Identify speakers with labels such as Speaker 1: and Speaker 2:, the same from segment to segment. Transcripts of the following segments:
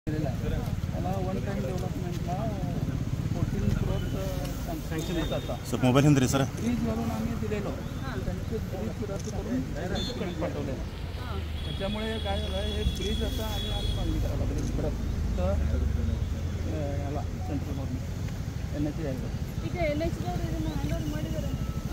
Speaker 1: मला one time डेव्हलपमेंटला fourteen crore sanction येत आता
Speaker 2: सर मोबाईल हिंद्री सर
Speaker 1: ब्रिज वरून आम्ही दिलेलो त्यांचे ब्रिज रद्द करून दुसरीकडे पाठवलेलं त्याच्यामुळे काय झालं हे ब्रिज आता आम्ही आम्ही मागणी करायला लागलो परत तर अं, याला सेंट्रलमधून एन एच यायला
Speaker 3: ಈಗ ಎಲ್ ಎಚ್ ದವ್ರು ಇದನ್ನ ಹ್ಯಾಂಡ್ ಮಾಡಿದ್ದಾರೆ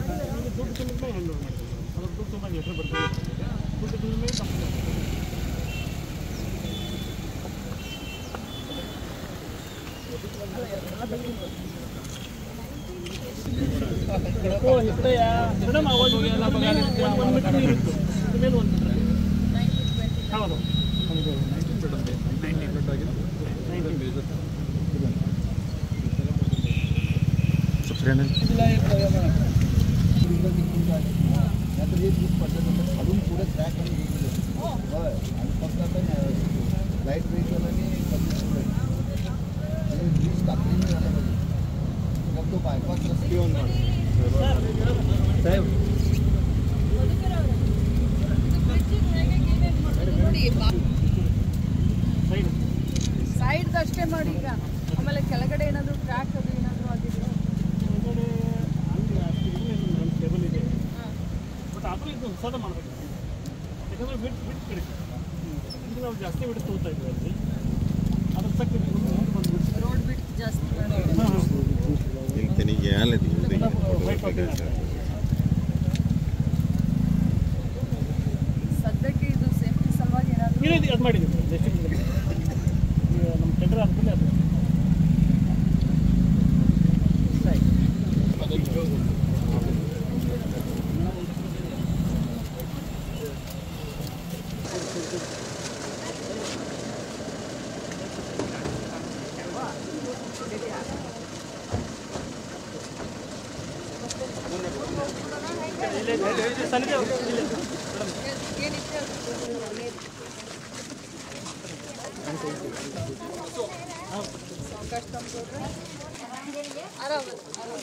Speaker 1: तिला एक बघा म्हणा. तिला तिकडून जायचं. नाहीतर हे ब्रिज पडलं तर खालून पुढे ट्रॅक आणि हे केलं. होय. आणि फक्त आता लाईट व्हेकल आणि पब्लिक पुढे. हे ब्रिज टाकली नाही झालं पाहिजे मग तो बायपास रस्ते साहेब
Speaker 3: ನೋಡಿ ಸೈಡ್ ಅಷ್ಟೇ ಮಾಡಿ ಈಗ ಆಮೇಲೆ ಕೆಳಗಡೆ ಏನಾದ್ರು ಟ್ರ್ಯಾಕ್ ಅದು ಏನಾದ್ರು ಆಗಿದ್ರೆ
Speaker 4: ಟೇಬಲ್ ಇದೆ ಬಟ್ ಆದರೂ ಇದು ಹೊಸದ ಮಾಡಬೇಕು ಯಾಕಂದರೆ ಬಿಟ್ಟು ಬಿಟ್ಟು ಕಡಿಮೆ ಇದು ನಾವು ಜಾಸ್ತಿ ಬಿಟ್ಟು ತಗೋತಾ ಇದ್ವಿ ಅಲ್ಲಿ ಅದ್ರ ತಕ್ಕ ಬಂದ್ಬಿಟ್ಟು
Speaker 3: ರೋಡ್ ಬಿಟ್ಟು ಜಾಸ್ತಿ ಮಾಡಿ
Speaker 4: ಹಾಂ ಹಾಂ
Speaker 2: त्यांनी यायला
Speaker 4: ವೈಟ್ ಆಗ್ತದೆ
Speaker 3: ಸದ್ಯಕ್ಕೆ ಇದು ಸೇಫ್ಟಿ ಸಲುವಾಗಿ ಏನಾದ್ರು
Speaker 4: ಇದು ಅದು ಮಾಡಿದ್ದೀವಿ ನೆಕ್ಸ್ಟ್ ಈಗ ನಮ್ಮ ಟೆಂಡರ್ ಆದಮೇಲೆ ಅದು
Speaker 3: ಏನಿದೆ ಸಾವಕಾಶ ತಂದ್ಕೊಡ್ರಿ ಆರಾಮ ಆರಾಮ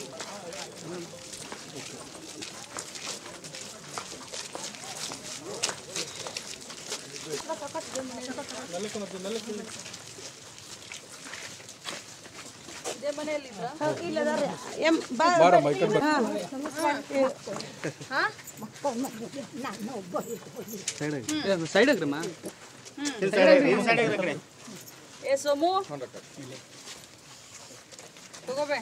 Speaker 3: ಇದೇ ಮನೆಯಲ್ಲಿದ್ರಾ ಹಾ ಏ ಸೋಮು ತಗೋಬೇ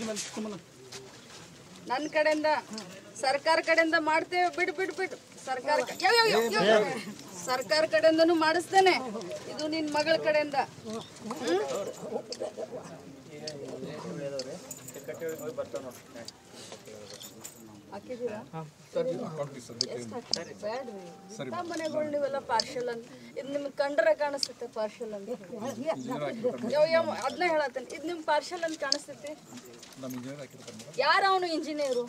Speaker 3: ನನ್ನ ಕಡೆಯಿಂದ ಸರ್ಕಾರ ಕಡೆಯಿಂದ ಮಾಡ್ತೇವೆ ಬಿಡು ಬಿಡು ಬಿಡು ಸರ್ಕಾರ ಕ- ಯಾವ, ಯಾವ, ಯಾವ, ಯಾವ, ಯಾವ. ಸರ್ಕಾರ ಕಡೆಯಿಂದನೂ ಮಾಡಿಸ್ತೇನೆ ಇದು ನಿನ್ನ ಮಗಳ ಕಡೆಯಿಂದ ಹ್ಮ್? ಹಾಕಿದ್ದೀರಾ ಎಷ್ಟ್ ಹಾಕಿದ್ರಿ? ಬ್ಯಾಡ್ರಿ. ಇಂಥ ಮನೆಗಳು ನೀವೆಲ್ಲ ಪಾರ್ಷಲ್ ಅಂತ ಇದು ನಿಮ್ಗೆ ಕಂಡ್ರೆ ಕಾಣಿಸ್ತೈತೆ ಪಾರ್ಷಲ್ ಅಂತ ಯಾವ ಯಾವ ಅದನ್ನ ಹೇಳತ್ತೇನೆ ಇದು ನಿಮ್ಗೆ ಪಾರ್ಷಲ್ ಅಂತ ಕಾಣಿಸ್ತೈತಿ ಯಾರು ಅವನು ಇಂಜಿನಿಯರು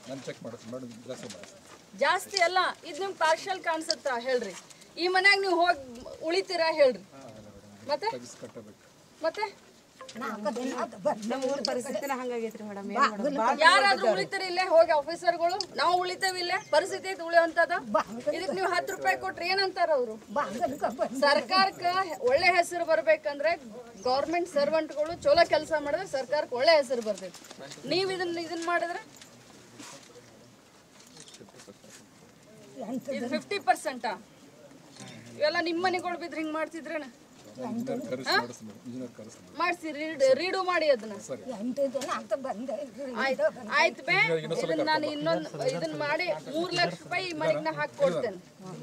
Speaker 3: ಜಾಸ್ತಿ ಅಲ್ಲ ಇದು ನಿಮ್ಗೆ ಪಾರ್ಷಲ್ ಕಾಣಿಸುತ್ತಾ ಹೇಳ್ರಿ ಈ ಮನ್ಯಾಗ ನೀವು ಹೋಗಿ ಉಳಿತೀರಾ ಹೇಳ್ರಿ ಮತ್ತೆ ಮತ್ತೆ ಯಾರಾದ್ರೂ ಉಳಿತಾರೆ ಇಲ್ಲೇ ಹೋಗಿ ಆಫೀಸರ್ಗಳು ನಾವು ಉಳಿತೇವೆ ಇಲ್ಲೇ ಪರಿಸ್ಥಿತಿ ಐತಿ ಉಳಿಯುವಂತದ ಇದಕ್ಕೆ ನೀವು ಹತ್ತು ರೂಪಾಯಿ ಕೊಟ್ರೆ ಏನಂತಾರ ಅವರು ಸರ್ಕಾರಕ್ಕೆ ಒಳ್ಳೆ ಹೆಸರು ಬರ್ಬೇಕಂದ್ರೆ ಗೌರ್ಮೆಂಟ್ ಸರ್ವೆಂಟ್ಗಳು ಚಲೋ ಕೆಲಸ ಮಾಡಿದ್ರೆ ಸರ್ಕಾರಕ್ಕೆ ಒಳ್ಳೆ ಹೆಸರು ಬರ್ತೈತಿ ನೀವು ಇದನ್ನ ಇದನ್ನ ಮಾಡಿದ್ರೆ ಇದು ಫಿಫ್ಟಿ ಪರ್ಸೆಂಟಾ ಇವೆಲ್ಲ ನಿಮ್ಮ ಮನೆಗಳು ಬಿದ್ರೆ ಹಿಂಗೆ ಮಾಡ್ತಿದ್ರೇನ ಮಾಡಿಸಿ ರೀಡು ಮಾಡಿ ಅದನ್ನ ಆಯ್ತು ಆಯ್ತು ಬೇ ಇದನ್ನ ನಾನು ಇನ್ನೊಂದು ಇದನ್ನ ಮಾಡಿ ಮೂರ್ ಲಕ್ಷ ರೂಪಾಯಿ ಈ ಮನೆಗೆ ನಾ ಹಾಕಿ ಕೊಡ್ತೇನೆ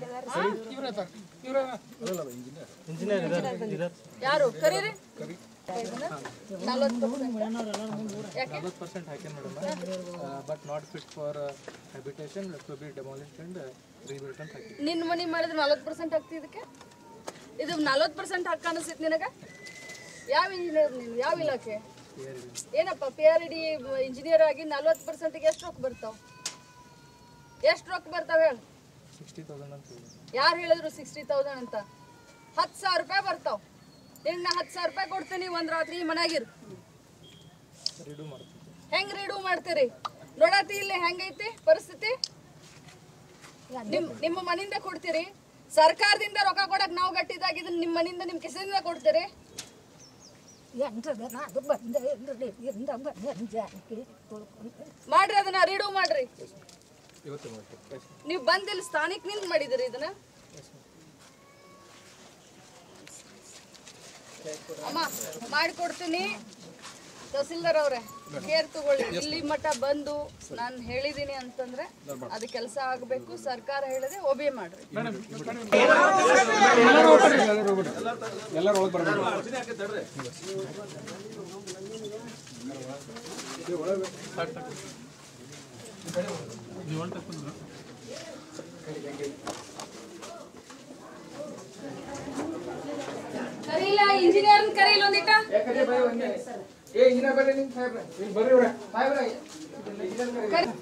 Speaker 3: ಯಾರು ಕರೀರಿ ನಲ್ವತ್ತು ಯಾಕೆ
Speaker 5: percent ಹಾಕ್ಯಾನ madam but not fit for habitation to be demolished and rebuilt ಅಂತ ಹಾಕಿ
Speaker 3: ನಿನ್ನ ಮನೆ ಮಾಡಿದ್ರೆ ನಲ್ವತ್ತು ಪರ್ಸೆಂಟ್ ಹಾಕ್ತಿ ಇದಕ್ಕೆ ಇದು ನಲ್ವತ್ತು ಪರ್ಸೆಂಟ್ ಹಾಕಿ ಕಾಣಿಸ್ತೈತಿ ನಿನಗೆ ಯಾವ ಇಂಜಿನಿಯರ್ ನೀನು ಯಾವ ಇಲಾಖೆ ಏನಪ್ಪ ಪಿ ಆರ್ ಡಿ ಇಂಜಿನಿಯರ್ ಆಗಿ ನಲ್ವತ್ತು ಪರ್ಸೆಂಟಿಗೆ ಎಷ್ಟು ರೊಕ್ಕ ಬರ್ತಾವ ಎಷ್ಟು ರೊಕ್ಕ ಬರ್ತಾವ ಹೇಳು
Speaker 5: ಸಿಕ್ಸ್ಟಿ ತೌಸಂಡ್ ಅಂತ ಹೇಳಿ
Speaker 3: ಯಾರು ಹೇಳಿದ್ರು ಸಿಕ್ಸ್ಟಿ ತೌಸಂಡ್ ಅಂತ ಹತ್ತು ಸಾವಿರ ರೂಪಾಯಿ ಬರ್ತಾವ ನಿನ್ನ ಹತ್ತು ಸಾವಿರ ರೂಪಾಯಿ ಕೊಡ್ತೀನಿ ಒಂದು ರಾತ್ರಿ ಮನ್ಯಾಗಿರು
Speaker 5: ರೀಡು ಮಾಡ್ತೀವಿ
Speaker 3: ಹೆಂಗ್ ರೀಡು ಮಾಡ್ತೀರಿ ನೋಡತಿ ಇಲ್ಲಿ ಹೆಂಗೈತಿ ಪರಿಸ್ಥಿತಿ ನಿಮ್ ನಿಮ್ಮ ಮನೆಯಿಂದ ಕೊಡ್ತೀರಿ ಸರ್ಕಾರದಿಂದ ರೊಕ್ಕ ಕೊಡಕ್ ನಾವು ಗಟ್ಟಿದಾಗ ಇದನ್ನ ನಿಮ್ಮ ಮನೆಯಿಂದ ನಿಮ್ಮ ಕಿಸೆಯಿಂದ ಕೊಡ್ತೀರಿ
Speaker 2: ಎಂಟು ದಿನ ಅದು ಬಂದೆ ಇಂದ ಬಂದೆ ಜಾರಿಗೆ
Speaker 3: ಮಾಡ್ರಿ ಅದನ್ನ ರೀಡು ಮಾಡ್ರಿ
Speaker 5: ಇವತ್ತು ಮಾಡ್ತೀವಿ
Speaker 3: ನೀವು ಬಂದಿಲ್ಲಿ ಸ್ಥಾನಿಕ್ ನಿಂತ ಮಾಡಿದಿರಿ ಇದನ್ನ ಅಮ್ಮ ಮಾಡಿಕೊಡ್ತೀನಿ ತಹಸೀಲ್ದಾರ್ ಅವ್ರೆ ಕೇರ್ ತಗೊಳ್ಳಿ ಇಲ್ಲಿ ಮಠ ಬಂದು ನಾನು ಹೇಳಿದೀನಿ ಅಂತಂದ್ರೆ ಅದು ಕೆಲಸ ಆಗ್ಬೇಕು ಸರ್ಕಾರ ಹೇಳಿದೆ ಒಬೆ ಮಾಡ್ರಿ ಕರೀಲ ಇಂಜಿನಿಯರ್ ಕರೀಲ ಒಂದಿಟ ಕರಿ-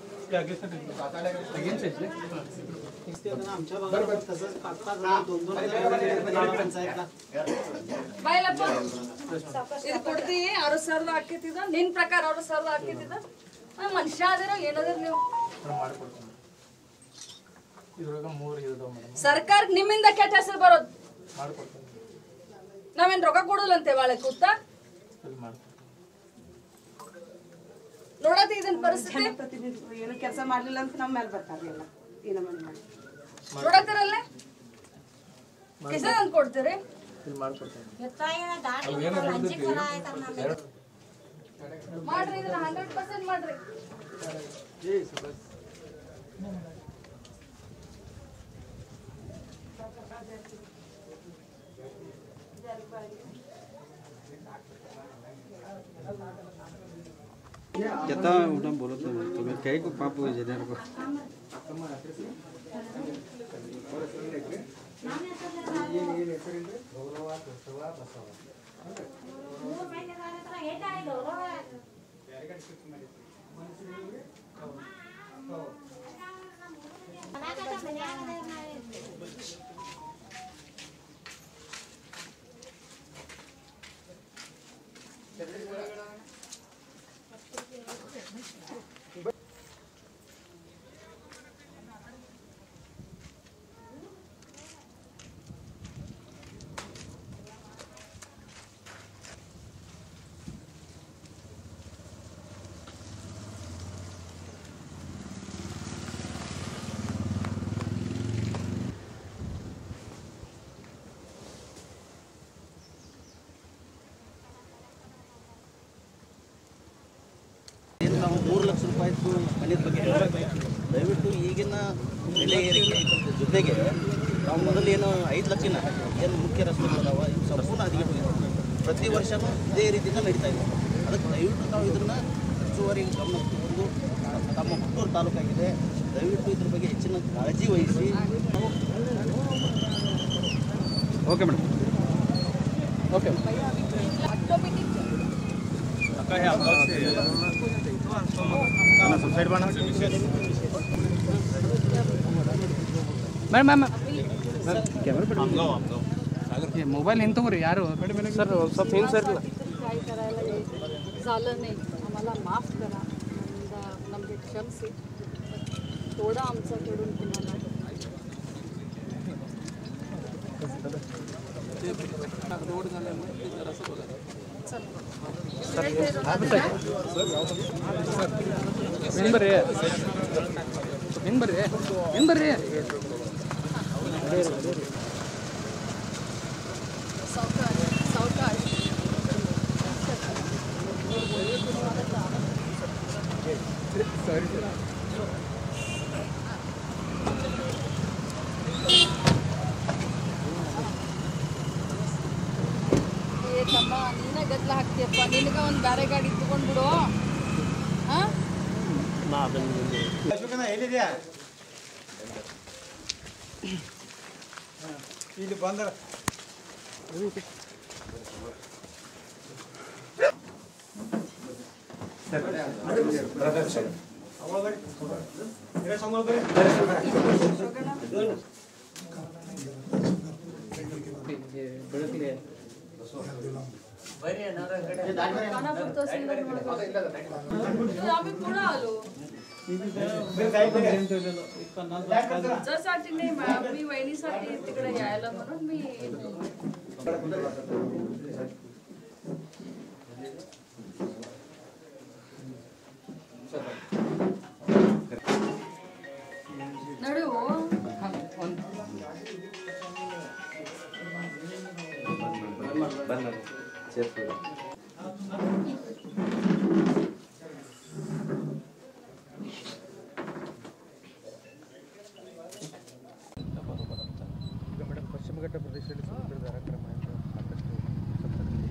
Speaker 3: ಬಾಯ್ಲಪ್ಪ ಇದು ಕೊಡ್ತಿ ಅರವತ್ ಸಾವಿರದ ಹಾಕಿತಿದ ನಿನ್ ಪ್ರಕಾರ ಅರವತ್ ಸಾವಿರದ ಹಾಕಿತಿದ ಮನುಷ್ಯ ಅದಿರೋ ಏನದ್ರ ನೀವು
Speaker 5: ಮಾಡ್ಕೊಡ್ತೀನಿ ಇದ್ರೊಳಗೆ ಮೂರು ಇದಾವೆ ಮೇಡಮ್
Speaker 3: ಸರ್ಕಾರಕ್ಕೆ ನಿಮ್ಮಿಂದ ಕೆಟ್ಟ ಹೆಸರು ಬರೋದು
Speaker 5: ಮಾಡ್ಕೊಡ್ತೀನಿ
Speaker 3: ನಾವೇನ್ ರೊಕ್ಕ ಕೊಡಲ್ಲಂತೆ ಬಾಳೆ ಕೂತ
Speaker 5: ಇಲ್ಲಿ ಮಾಡ್ಕೊಡ್ತೀನಿ
Speaker 3: ನೋಡತಿ ಇದನ್ ಪರಿಸ್ಥಿತಿ
Speaker 6: ಪ್ರತಿನಿಧಿಗಳು ಏನು ಕೆಲಸ ಮಾಡ್ಲಿಲ್ಲ ಅಂತ ನಮ್ಮ ಮೇಲೆ ಬರ್ತಾರೆ ಎಲ್ಲ ಏನೋ ಮಾಡಿ ಮಾಡಿ
Speaker 3: ನೋಡತ್ತಿರಲ್ಲ ಕಿಸನ್ ಅಂತ ಕೊಡ್ತೀರಿ
Speaker 5: ಇಲ್ಲಿ ಮಾಡ್ಕೊಡ್ತೀನಿ
Speaker 3: ಮಾಡ್ರಿ ಇದನ್ನ ಹಂಡ್ರೆಡ್ ಪರ್ಸೆಂಟ್ ಮಾಡ್ರಿ
Speaker 7: कितना उठा बोलो तो तो मैं कहीं को पाप हो जाने को
Speaker 8: ಏನು ನಾವು ಮೂರು ಲಕ್ಷ ರೂಪಾಯಿದು ಮನೆಯ ಬಗ್ಗೆ ಹೇಳಬೇಕು ದಯವಿಟ್ಟು ಈಗಿನ ಬೆಲೆ ಏರಿಕೆ ಜೊತೆಗೆ ನಾವು ಮೊದಲು ಏನು ಐದು ಲಕ್ಷನ ಏನು ಮುಖ್ಯ ರಸ್ತೆಗಳದಾವ ಇವು ಸಂಪೂರ್ಣ ಹದಗೆಟ್ಟು ಪ್ರತಿ ವರ್ಷವೂ ಇದೇ ರೀತಿಯಿಂದ ನಡೀತಾ ಇದೆ ಅದಕ್ಕೆ ದಯವಿಟ್ಟು ನಾವು ಇದನ್ನು ಹೆಚ್ಚುವರಿ ಗಮನಕ್ಕೆ ತಗೊಂಡು ನಮ್ಮ ಹುಟ್ಟೂರು ತಾಲೂಕಾಗಿದೆ ದಯವಿಟ್ಟು ಇದ್ರ ಬಗ್ಗೆ ಹೆಚ್ಚಿನ ಕಾಳಜಿ ವಹಿಸಿ ನಾವು
Speaker 7: okay madam
Speaker 5: okay
Speaker 3: automatic
Speaker 5: ma'am ma'am mobile हिंद तोरी यार सर सब हिंद सर
Speaker 3: काय करायला झालं नाही आम्हाला माफ करा समजा नಮಗೆ ಕ್ಷಮಿಸಿ थोडं आमच्याकडून तुम्हाला
Speaker 5: हिंद ಬರ್ರಿ ಹಿಂದ್ ಬರ್ರಿ ಹಿಂದ್ ಬರ್ರಿ
Speaker 3: सावकाश सावकाश ಏ ತಮ್ಮ ನೀನೇ ಗದ್ದಲ ಹಾಕ್ತೀಯಪ್ಪ ನಿನಗೆ ಒಂದು ಬೇರೆ ಗಾಡಿ ತಗೊಂಡ್ಬಿಡು ಹಾಂ
Speaker 5: ಬೆಳಗ್ಗೆ
Speaker 3: खानापूर तहसीलदार आम्ही पुढे आलो जसाठी नाही मॅम मी वहिनीसाठी तिकडे यायला म्हणून मी
Speaker 7: ಬನ್ನಿ ಸೇರ್ಸ್ಬೋದು
Speaker 5: ಈಗ ಮೇಡಮ್ ಪಶ್ಚಿಮ ಘಟ್ಟ ಪ್ರದೇಶದಲ್ಲಿ ಸಮುದ್ರದ ಅರಕ್ರಮಣದಿಂದ ಸಾಕಷ್ಟು ಸಂಪತ್ತಿದೆ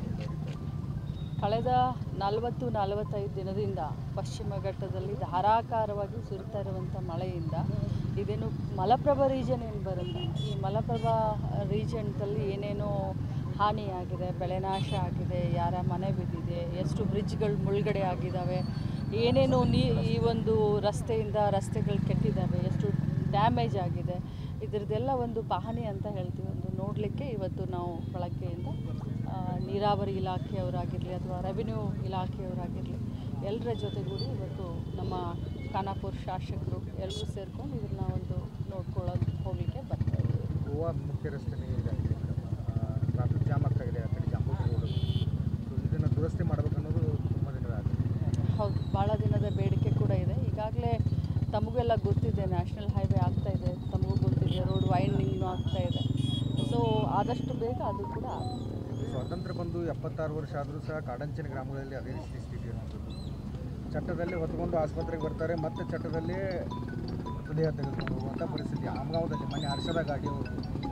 Speaker 3: ಕಳೆದ ನಲವತ್ತು ನಲವತ್ತೈದು ದಿನದಿಂದ ಪಶ್ಚಿಮ ಘಟ್ಟದಲ್ಲಿ ಧಾರಾಕಾರವಾಗಿ ಸುರಿತಾ ಇರುವಂಥ ಮಳೆಯಿಂದ ಇದೇನು ಮಲಪ್ರಭಾ ರೀಜನ್ ಏನು ಬರುತ್ತೆ ಈ ಮಲಪ್ರಭಾ ರೀಜನ್ದಲ್ಲಿ ಏನೇನೋ ಹಾನಿಯಾಗಿದೆ ಬೆಳೆ ನಾಶ ಆಗಿದೆ ಯಾರ ಮನೆ ಬಿದ್ದಿದೆ ಎಷ್ಟು ಬ್ರಿಡ್ಜ್ಗಳು ಮುಳುಗಡೆ ಆಗಿದ್ದಾವೆ ಏನೇನೋ ನೀ ಈ ಒಂದು ರಸ್ತೆಯಿಂದ ರಸ್ತೆಗಳು ಕೆಟ್ಟಿದ್ದಾವೆ ಎಷ್ಟು ಡ್ಯಾಮೇಜ್ ಆಗಿದೆ ಇದ್ರದ್ದೆಲ್ಲ ಒಂದು ಪಹಣಿ ಅಂತ ಹೇಳ್ತೀವಿ ಒಂದು ನೋಡಲಿಕ್ಕೆ ಇವತ್ತು ನಾವು ಬಳಕೆಯಿಂದ ಆ, ನೀರಾವರಿ ಇಲಾಖೆಯವರಾಗಿರಲಿ ಅಥವಾ ರೆವಿನ್ಯೂ ಇಲಾಖೆಯವರಾಗಿರಲಿ ಎಲ್ಲರ ಜೊತೆಗೂಡಿ ಇವತ್ತು ನಮ್ಮ ಖಾನಾಪುರ ಶಾಸಕರು ಎಲ್ಲರೂ ಸೇರ್ಕೊಂಡು ಇದನ್ನ ಒಂದು ನೋಡ್ಕೊಳ್ಳೋದು ಹೋಗಲಿಕ್ಕೆ ಬರ್ತಾ ಇದ್ದೀವಿ
Speaker 5: ಗೋವಾ ಮುಖ್ಯ ರಸ್ತೆನೇ ಇದಾಗಿದೆ ಟ್ರಾಫಿಕ್ ಜಾಮ್ ಆಗ್ತಾ ಇದೆ ಆ ಕಡೆ ಜಾಂಬೂಟಿ ರೋಡ್ ಸೊ ಇದನ್ನು ದುರಸ್ತಿ ಮಾಡಬೇಕು ಅನ್ನೋದು ತುಂಬ ದಿನಗಳಾಗಿದೆ
Speaker 3: ಹೌದು ಭಾಳ ದಿನದ ಬೇಡಿಕೆ ಕೂಡ ಇದೆ ಈಗಾಗಲೇ ತಮಗೆಲ್ಲ ಗೊತ್ತಿದೆ ನ್ಯಾಷನಲ್ ಹೈವೇ ಆಗ್ತಾ ಇದೆ ತಮಗೂ ಗೊತ್ತಿದೆ ರೋಡ್ ವೈಂಡಿಂಗ್ನೂ ಆಗ್ತಾ ಇದೆ ಸೊ ಆದಷ್ಟು ಬೇಗ ಅದು ಕೂಡ ಆಗ್ತದೆ
Speaker 5: ಸ್ವಾತಂತ್ರ್ಯ ಬಂದು ಎಪ್ಪತ್ತಾರು ವರ್ಷ ಆದರೂ ಸಹ ಕಾಡಂಚಿನ ಗ್ರಾಮಗಳಲ್ಲಿ ಅದೇ ರೀತಿ ಸ್ಥಿತಿ ಇರುವಂಥದ್ದು ಚಟ್ಟದಲ್ಲಿ ಹೊತ್ಕೊಂಡು ಆಸ್ಪತ್ರೆಗೆ ಬರ್ತಾರೆ ಮತ್ತೆ ಚಟ್ಟದಲ್ಲೇ ಮೃತದೇಹ ತೆಗೆದುಕೊಂಡು ಹೋಗುವಂಥ ಪರಿಸ್ಥಿತಿ ಆಮಗಾವದಲ್ಲಿ ಮೊನ್ನೆ ಹರ್ಷದ ಗಾಡಿ ಅವರು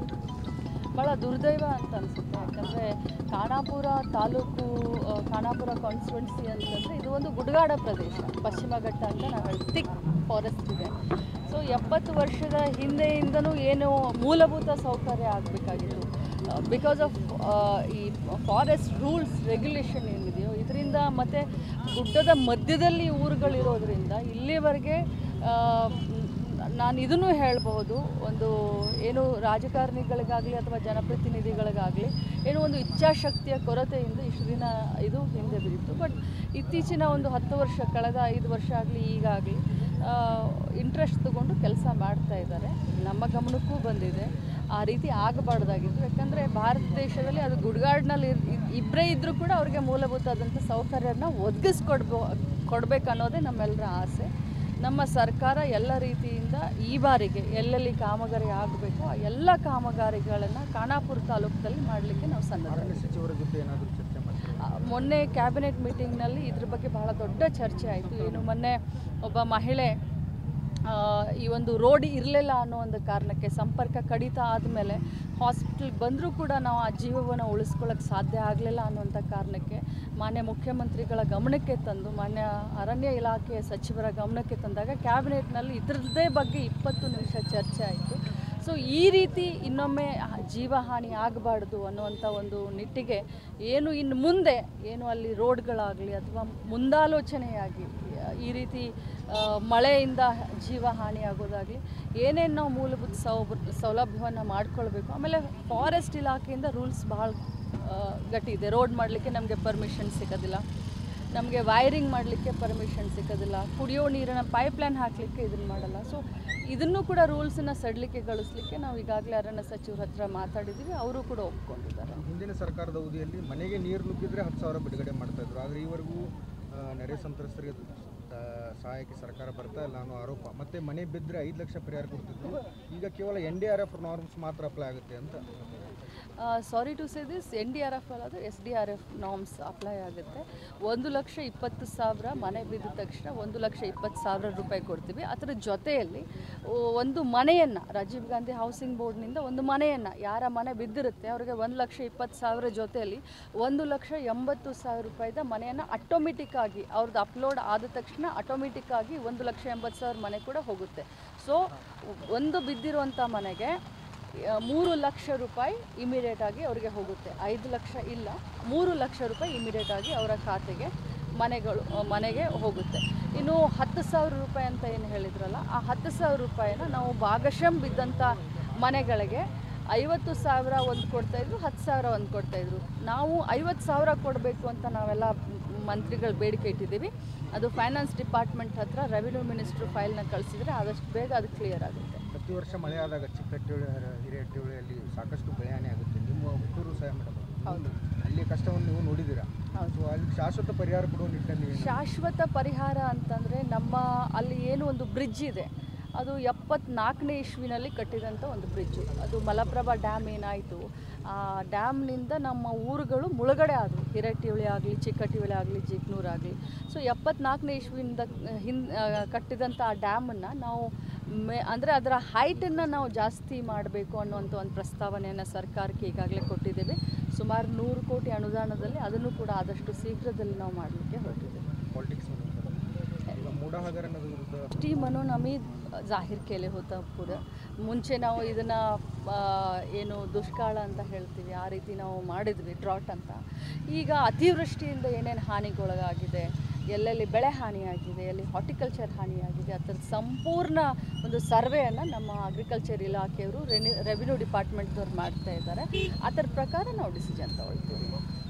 Speaker 3: ಭಾಳ ದುರ್ದೈವ ಅಂತ ಅನಿಸುತ್ತೆ ಯಾಕಂದರೆ ಖಾನಾಪುರ ತಾಲೂಕು ಆ, ಖಾನಾಪುರ ಕಾನ್ಸ್ಟಿಟ್ಯುನ್ಸಿ ಅಂತಂದರೆ ಇದು ಒಂದು ಗುಡ್ಗಾಡ ಪ್ರದೇಶ ಪಶ್ಚಿಮ ಘಟ್ಟ ಅಂತ ನಾವು ಹೇಳ್ತೀವಿ ತಿಕ್ ಫಾರೆಸ್ಟ್ ಇದೆ ಸೊ ಎಪ್ಪತ್ತು ವರ್ಷದ ಹಿಂದೆಯಿಂದನೂ ಏನು ಮೂಲಭೂತ ಸೌಕರ್ಯ ಆಗಬೇಕಾಗಿತ್ತು ಬಿಕಾಸ್ ಆಫ್ ಈ ಫಾರೆಸ್ಟ್ ರೂಲ್ಸ್ ರೆಗ್ಯುಲೇಷನ್ ಏನಿದೆಯೋ ಇದರಿಂದ ಮತ್ತು ಗುಡ್ಡದ ಮಧ್ಯದಲ್ಲಿ ಊರುಗಳಿರೋದ್ರಿಂದ ಇಲ್ಲಿವರೆಗೆ ಆ, ನಾನು ಇದನ್ನು ಹೇಳಬಹುದು ಒಂದು ಏನು ರಾಜಕಾರಣಿಗಳಿಗಾಗಲಿ ಅಥವಾ ಜನಪ್ರತಿನಿಧಿಗಳಿಗಾಗಲಿ ಏನೋ ಒಂದು ಇಚ್ಛಾಶಕ್ತಿಯ ಕೊರತೆಯಿಂದ ಇಷ್ಟು ದಿನ ಇದು ಹಿಂದೆ ಬಿದ್ದಿತ್ತು ಬಟ್ ಇತ್ತೀಚಿನ ಒಂದು ಹತ್ತು ವರ್ಷ ಕಳೆದ ಐದು ವರ್ಷ ಆಗಲಿ ಈಗಾಗಲಿ ಇಂಟ್ರೆಸ್ಟ್ ತಗೊಂಡು ಕೆಲಸ ಮಾಡ್ತಾ ಇದ್ದಾರೆ ನಮ್ಮ ಗಮನಕ್ಕೂ ಬಂದಿದೆ ಆ ರೀತಿ ಆಗಬಾರ್ದಾಗಿತ್ತು ಯಾಕಂದರೆ ಭಾರತ ದೇಶದಲ್ಲಿ ಅದು ಗುಡ್ಗಾಡ್ನಲ್ಲಿ ಇಬ್ಬರೇ ಇದ್ದರೂ ಕೂಡ ಅವ್ರಿಗೆ ಮೂಲಭೂತವಾದಂಥ ಸೌಕರ್ಯನ ಒದಗಿಸ್ಕೊಡ್ಬೋ ಕೊಡಬೇಕು ಅನ್ನೋದೇ ನಮ್ಮೆಲ್ಲರ ಆಸೆ ನಮ್ಮ ಸರ್ಕಾರ ಎಲ್ಲ ರೀತಿಯಿಂದ ಈ ಬಾರಿಗೆ ಎಲ್ಲೆಲ್ಲಿ ಕಾಮಗಾರಿ ಆಗಬೇಕು ಆ ಎಲ್ಲ ಕಾಮಗಾರಿಗಳನ್ನು ಖಾನಾಪುರ ತಾಲೂಕದಲ್ಲಿ ಮಾಡಲಿಕ್ಕೆ ನಾವು ಸನ್ನದ್ಧ
Speaker 5: ಅರಣ್ಯ ಸಚಿವರ ಜೊತೆ ಏನಾದರೂ ಚರ್ಚೆ ಮಾಡ್ತಾರೆ
Speaker 3: ಆ, ಮೊನ್ನೆ ಕ್ಯಾಬಿನೆಟ್ ಮೀಟಿಂಗ್ನಲ್ಲಿ ಇದ್ರ ಬಗ್ಗೆ ಬಹಳ ದೊಡ್ಡ ಚರ್ಚೆ ಆಯಿತು ಏನು ಮೊನ್ನೆ ಒಬ್ಬ ಮಹಿಳೆ ಆ, ಈ ಒಂದು ರೋಡ್ ಇರಲಿಲ್ಲ ಅನ್ನೋ ಒಂದು ಕಾರಣಕ್ಕೆ ಸಂಪರ್ಕ ಕಡಿತ ಆದಮೇಲೆ ಹಾಸ್ಪಿಟ್ಲಿಗೆ ಬಂದರೂ ಕೂಡ ನಾವು ಆ ಜೀವವನ್ನು ಉಳಿಸ್ಕೊಳ್ಳೋಕ್ಕೆ ಸಾಧ್ಯ ಆಗಲಿಲ್ಲ ಅನ್ನುವಂಥ ಕಾರಣಕ್ಕೆ ಮಾನ್ಯ ಮುಖ್ಯಮಂತ್ರಿಗಳ ಗಮನಕ್ಕೆ ತಂದು ಮಾನ್ಯ ಅರಣ್ಯ ಇಲಾಖೆಯ ಸಚಿವರ ಗಮನಕ್ಕೆ ತಂದಾಗ ಕ್ಯಾಬಿನೆಟ್ನಲ್ಲಿ ಇದ್ರದ್ದೇ ಬಗ್ಗೆ ಇಪ್ಪತ್ತು ನಿಮಿಷ ಚರ್ಚೆ ಆಯಿತು ಸೊ ಈ ರೀತಿ ಇನ್ನೊಮ್ಮೆ ಹ- ಜೀವಹಾನಿ ಆಗಬಾರ್ದು ಅನ್ನುವಂಥ ಒಂದು ನಿಟ್ಟಿಗೆ ಏನು ಇನ್ನು ಮುಂದೆ ಏನು ಅಲ್ಲಿ ರೋಡ್ಗಳಾಗಲಿ ಅಥವಾ ಮುಂದಾಲೋಚನೆಯಾಗಿ ಆ, ಈ ರೀತಿ ಆ, ಮಳೆಯಿಂದ ಜೀವಹಾನಿ ಆಗೋದಾಗಲಿ ಏನೇನು ನಾವು ಮೂಲಭೂತ ಸೌ ಸೌಲಭ್ಯವನ್ನು ಮಾಡ್ಕೊಳ್ಬೇಕು ಆಮೇಲೆ ಫಾರೆಸ್ಟ್ ಇಲಾಖೆಯಿಂದ ರೂಲ್ಸ್ ಭಾಳ ಗಟ್ಟಿ ಇದೆ ರೋಡ್ ಮಾಡಲಿಕ್ಕೆ ನಮಗೆ ಪರ್ಮಿಷನ್ ಸಿಗೋದಿಲ್ಲ ನಮಗೆ ವೈರಿಂಗ್ ಮಾಡಲಿಕ್ಕೆ ಪರ್ಮಿಷನ್ ಸಿಗೋದಿಲ್ಲ ಕುಡಿಯೋ ನೀರಿನ ಪೈಪ್ಲೈನ್ ಹಾಕಲಿಕ್ಕೆ ಇದನ್ನು ಮಾಡಲ್ಲ ಸೊ ಇದನ್ನು ಕೂಡ ರೂಲ್ಸನ್ನು ಸಡಿಲಿಕೆಗೊಳಿಸ್ಲಿಕ್ಕೆ ನಾವು ಈಗಾಗಲೇ ಅರಣ್ಯ ಸಚಿವರ ಹತ್ರ ಮಾತಾಡಿದ್ದೀವಿ ಅವರು ಕೂಡ ಒಪ್ಕೊಂಡಿದ್ದಾರೆ
Speaker 5: ಹಿಂದಿನ ಸರ್ಕಾರದ ಅವಧಿಯಲ್ಲಿ ಮನೆಗೆ ನೀರು ನುಗ್ಗಿದ್ರೆ ಹತ್ತು ಸಾವಿರ ಬಿಡುಗಡೆ ಮಾಡ್ತಾ ಇದ್ರು ಆದರೆ ಈವರೆಗೂ ಆ, ನೆರೆ ಸಂತ್ರಸ್ತರಿಗೆ ಆ, ಸಹಾಯಕ್ಕೆ ಸರ್ಕಾರ ಬರ್ತಾ ಇಲ್ಲ ಅನ್ನೋ ಆರೋಪ ಮತ್ತೆ ಮನೆ ಬಿದ್ದರೆ ಐದು ಲಕ್ಷ ಪರಿಹಾರ ಕೊಡ್ತಿದ್ರು ಈಗ ಕೇವಲ N D R F norms ಮಾತ್ರ ಅಪ್ಲೈ ಆಗುತ್ತೆ ಅಂತ
Speaker 3: sorry to say this N D R F ಅಲ್ಲದೆ S D R F norms apply ಆಗುತ್ತೆ ಒಂದು ಲಕ್ಷ ಇಪ್ಪತ್ತು ಸಾವಿರ ಮನೆ ಬಿದ್ದ ತಕ್ಷಣ ಒಂದು ಲಕ್ಷ ಇಪ್ಪತ್ತು ಸಾವಿರ ರೂಪಾಯಿ ಕೊಡ್ತೀವಿ ಅದರ ಜೊತೆಯಲ್ಲಿ ಓ- ಒಂದು ಮನೆಯನ್ನು ರಾಜೀವ್ ಗಾಂಧಿ ಹೌಸಿಂಗ್ ಬೋರ್ಡ್ನಿಂದ ಒಂದು ಮನೆಯನ್ನು ಯಾರ ಮನೆ ಬಿದ್ದಿರುತ್ತೆ ಅವರಿಗೆ ಒಂದು ಲಕ್ಷ ಇಪ್ಪತ್ತು ಸಾವಿರ ಜೊತೆಯಲ್ಲಿ ಒಂದು ಲಕ್ಷ ಎಂಬತ್ತು ಸಾವಿರ ರೂಪಾಯಿದ ಮನೆಯನ್ನು ಆಟೋಮೆಟಿಕ್ ಆಗಿ ಅವ್ರದ್ದು ಅಪ್ಲೋಡ್ ಆದ ತಕ್ಷಣ ಆಟೋಮೆಟಿಕ್ ಆಗಿ ಒಂದು ಲಕ್ಷ ಎಂಬತ್ತು ಸಾವಿರ ಮನೆ ಕೂಡ ಹೋಗುತ್ತೆ ಸೊ ಒಂದು ಬಿದ್ದಿರುವಂಥ ಮನೆಗೆ ಆ, ಮೂರು ಲಕ್ಷ ರೂಪಾಯಿ ಇಮಿಡಿಯೇಟ್ ಆಗಿ ಅವರಿಗೆ ಹೋಗುತ್ತೆ ಐದು ಲಕ್ಷ ಇಲ್ಲ ಮೂರು ಲಕ್ಷ ರೂಪಾಯಿ ಇಮಿಡಿಯೇಟ್ ಆಗಿ ಅವರ ಖಾತೆಗೆ ಮನೆಗಳು ಆ, ಮನೆಗೆ ಹೋಗುತ್ತೆ ಇನ್ನು ಹತ್ತು ಸಾವಿರ ರೂಪಾಯಿ ಅಂತ ಏನು ಹೇಳಿದ್ರಲ್ಲ ಆ ಹತ್ತು ಸಾವಿರ ರೂಪಾಯಿನ ನಾವು ಭಾಗಶಃ ಬಿದ್ದಂಥ ಮನೆಗಳಿಗೆ ಐವತ್ತು ಸಾವಿರ ಒಂದು ಕೊಡ್ತಾಯಿದ್ರು ಹತ್ತು ಸಾವಿರ ಒಂದು ಕೊಡ್ತಾಯಿದ್ರು ನಾವು ಐವತ್ತು ಸಾವಿರ ಕೊಡಬೇಕು ಅಂತ ನಾವೆಲ್ಲ ಮಂತ್ರಿಗಳ ಬೇಡಿಕೆ ಇಟ್ಟಿದ್ದೀವಿ ಅದು ಫೈನಾನ್ಸ್ ಡಿಪಾರ್ಟ್ಮೆಂಟ್ ಹತ್ರ ರೆವಿನ್ಯೂ ಮಿನಿಸ್ಟ್ರು ಫೈಲ್ನ ಕಳಿಸಿದ್ರೆ ಆದಷ್ಟು ಬೇಗ ಅದು ಕ್ಲಿಯರ್ ಆಗುತ್ತೆ
Speaker 5: ಪ್ರತಿ ವರ್ಷ ಮಳೆ ಆದಾಗ ಚಿಕ್ಕಟ್ಟೇಳಿ ಹಿರಿಯಟ್ಟೇಳಿಯಲ್ಲಿ ಸಾಕಷ್ಟು ಬೆಳೆಹಾನಿ ಆಗುತ್ತೆ ನಿಮ್ಮ ಹುಟ್ಟೂರು ಸಹ ಮೇಡಮ್
Speaker 3: ಹೌದು
Speaker 5: ಅಲ್ಲಿ ಕಷ್ಟವನ್ನು ನೀವು ನೋಡಿದ್ದೀರಾ ಸೊ ಅಲ್ಲಿ ಶಾಶ್ವತ ಪರಿಹಾರ ಕೊಡುವ ನಿಟ್ಟಿನಲ್ಲಿ ಏನು?
Speaker 3: ಶಾಶ್ವತ ಪರಿಹಾರ ಅಂತಂದರೆ ನಮ್ಮ ಅಲ್ಲಿ ಏನು ಒಂದು ಬ್ರಿಡ್ಜ್ ಇದೆ ಅದು ಎಪ್ಪತ್ನಾಲ್ಕನೇ ಇಸ್ವಿನಲ್ಲಿ ಕಟ್ಟಿದಂಥ ಒಂದು ಬ್ರಿಡ್ಜು ಅದು ಮಲಪ್ರಭಾ ಡ್ಯಾಮ್ ಏನಾಯಿತು ಆ ಡ್ಯಾಮ್ನಿಂದ ನಮ್ಮ ಊರುಗಳು ಮುಳುಗಡೆ ಆದವು ಹಿರಟ್ಟಿಹುಳಿ ಆಗಲಿ ಚಿಕ್ಕಟ್ಟಿಹುಳಿ ಆಗಲಿ ಜಿಗ್ನೂರು ಆಗಲಿ ಸೊ ಎಪ್ಪತ್ನಾಲ್ಕನೇ ಇಸ್ವಿಯಿಂದ ಹಿನ್ ಕಟ್ಟಿದಂಥ ಆ ಡ್ಯಾಮನ್ನು ನಾವು ಮೇ ಅಂದರೆ ಅದರ ಹೈಟನ್ನು ನಾವು ಜಾಸ್ತಿ ಮಾಡಬೇಕು ಅನ್ನುವಂಥ ಒಂದು ಪ್ರಸ್ತಾವನೆಯನ್ನು ಸರ್ಕಾರಕ್ಕೆ ಈಗಾಗಲೇ ಕೊಟ್ಟಿದ್ದೇವೆ ಸುಮಾರು ನೂರು ಕೋಟಿ ಅನುದಾನದಲ್ಲಿ ಅದನ್ನು ಕೂಡ ಆದಷ್ಟು ಶೀಘ್ರದಲ್ಲಿ ನಾವು ಮಾಡಲಿಕ್ಕೆ ಹೊರಟಿದ್ದೇವೆ
Speaker 5: पॉलिटिक्स में ಈಗ ಮೂಡ ಹಗರಣದ ವಿರುದ್ಧ
Speaker 3: टी म्हणून आम्ही जाहीर केले होतं पुढं ಮುಂಚೆ ನಾವು ಇದನ್ನು ಏನು ದುಷ್ಕಾಳ ಅಂತ ಹೇಳ್ತೀವಿ ಆ ರೀತಿ ನಾವು ಮಾಡಿದ್ವಿ ಡ್ರಾಟ್ ಅಂತ ಈಗ ಅತಿವೃಷ್ಟಿಯಿಂದ ಏನೇನು ಹಾನಿಗೊಳಗಾಗಿದೆ ಎಲ್ಲೆಲ್ಲಿ ಬೆಳೆ ಹಾನಿಯಾಗಿದೆ ಎಲ್ಲಿ ಹಾರ್ಟಿಕಲ್ಚರ್ ಹಾನಿಯಾಗಿದೆ ಅದರ ಸಂಪೂರ್ಣ ಒಂದು ಸರ್ವೆಯನ್ನು ನಮ್ಮ ಅಗ್ರಿಕಲ್ಚರ್ ಇಲಾಖೆಯವರು ರೆನ್ಯೂ ರೆವಿನ್ಯೂ ಡಿಪಾರ್ಟ್ಮೆಂಟ್ದವ್ರು ಮಾಡ್ತಾ ಇದ್ದಾರೆ ಅದರ ಪ್ರಕಾರ ನಾವು ಡಿಸಿಷನ್ ತಗೊಳ್ತೀವಿ